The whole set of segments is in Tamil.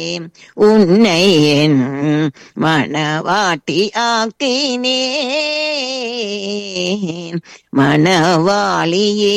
உன்னை என் மணவாட்டி ஆக்கினேன் மணவாளியே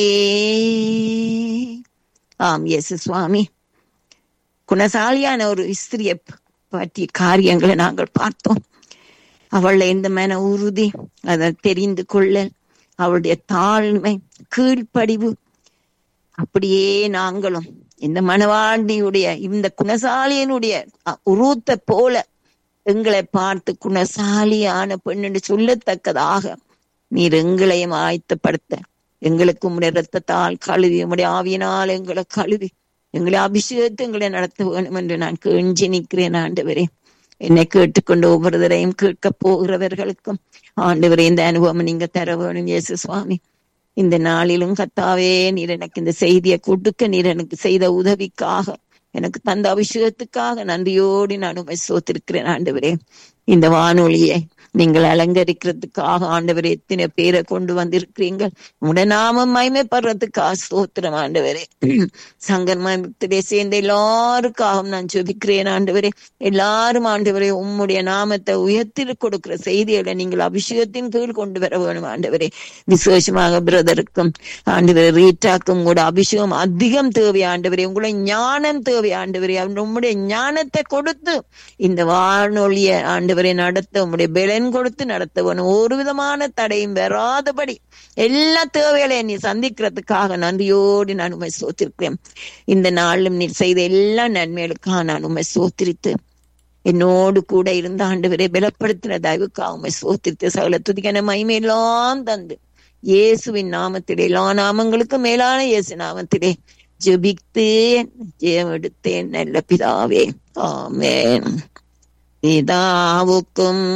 ஆம் இயேசு சுவாமி குணசாலியான ஒரு ஸ்திரியை பற்றிய காரியங்களை நாங்கள் பார்த்தோம் அவள் இந்த மன உறுதி அதை தெரிந்து கொள்ளல் அவளுடைய தாழ்மை கீழ்ப்படிவு அப்படியே நாங்களும் இந்த மனவாண்டியுடைய இந்த குணசாலியனுடைய உருவத்தை போல எங்களை பார்த்து குணசாலியான பெண்ணு சொல்லத்தக்கதாக நீர் எங்களையும் ஆயத்தப்படுத்த எங்களுக்கு உடைய ரத்தத்தால் கழுவி உடைய ஆவியினால் எங்களை கழுவி எங்களை அபிஷேகத்தை எங்களை நடத்த வேணும் என்று நான் கெஞ்சி நிற்கிறேன் ஆண்டவரே என்னை கேட்டுக்கொண்டு ஒவ்வொருவரையும் கேட்க போகிறவர்களுக்கும் ஆண்டவரே இந்த அனுபவம் நீங்க தர வேணும் இயேசு சுவாமி இந்த நாளிலும் கத்தாவே நீர் எனக்கு இந்த செய்தியை கொடுக்க நீர் எனக்கு செய்த உதவிக்காக எனக்கு தந்த அபிஷேகத்துக்காக நன்றியோடு நான் உண்மை சோத்திருக்கிறேன் ஆண்டவரே இந்த வானொலியை நீங்கள் அலங்கரிக்கிறதுக்காக ஆண்டவரே எத்தனை பேரை கொண்டு வந்திருக்கிறீங்க உடனாம மைமைப்படுறதுக்காக ஸ்தோத்திரம் ஆண்டவரே சங்கர்மத்திலே சேர்ந்த எல்லாருக்காகவும் நான் ஜெபிக்கிறேன் ஆண்டவரே எல்லாரும் ஆண்டவரே உம்முடைய நாமத்தை உயர்த்தி கொடுக்கிற செய்திகளை நீங்கள் அபிஷேகத்தின் கீழ் கொண்டு வர வேணும் ஆண்டவரே விசேஷமாக பிரதருக்கும் ஆண்டவரே ரீட்டாக்கும் கூட அபிஷேகம் அதிகம் தேவை ஆண்டவரே உங்களுடைய ஞானம் தேவை ஆண்டவரே உம்முடைய ஞானத்தை கொடுத்து இந்த வானொலிய ஆண்டவரை நடத்த உம்முடைய பலன் கொடுத்து நடத்த வேணும் ஒரு விதமான தடையும் வராதபடி எல்லா தேவைகளையும் நீ சந்திக்கிறதுக்காக நன்றியோடு நான் உண்மை சோத்திருக்கிறேன் இந்த நாளிலும் நீ செய்த எல்லா நன்மைகளுக்காக நான் உண்மை சோத்திரித்து என்னோடு கூட இருந்த ஆண்டவரை பலப்படுத்தின தயவுக்காக உண்மை சோத்திரித்து சகல துதிக்கான மகிமையெல்லாம் தந்து இயேசுவின் நாமத்திலே எல்லா நாமங்களுக்கும் மேலான இயேசு நாமத்திலே ஜெபித்து ஜெயம் எடுத்தேன் நல்ல பிதாவே ஆமேன் பிதாவுக்கும்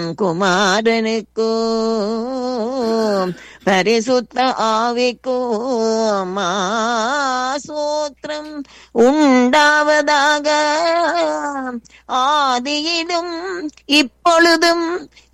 குமாரனுக்கும் பரிசுத்த ஆவிக்கும் சூத்திரம் உண்டாவதாக ஆதியிலும் இப்பொழுதும்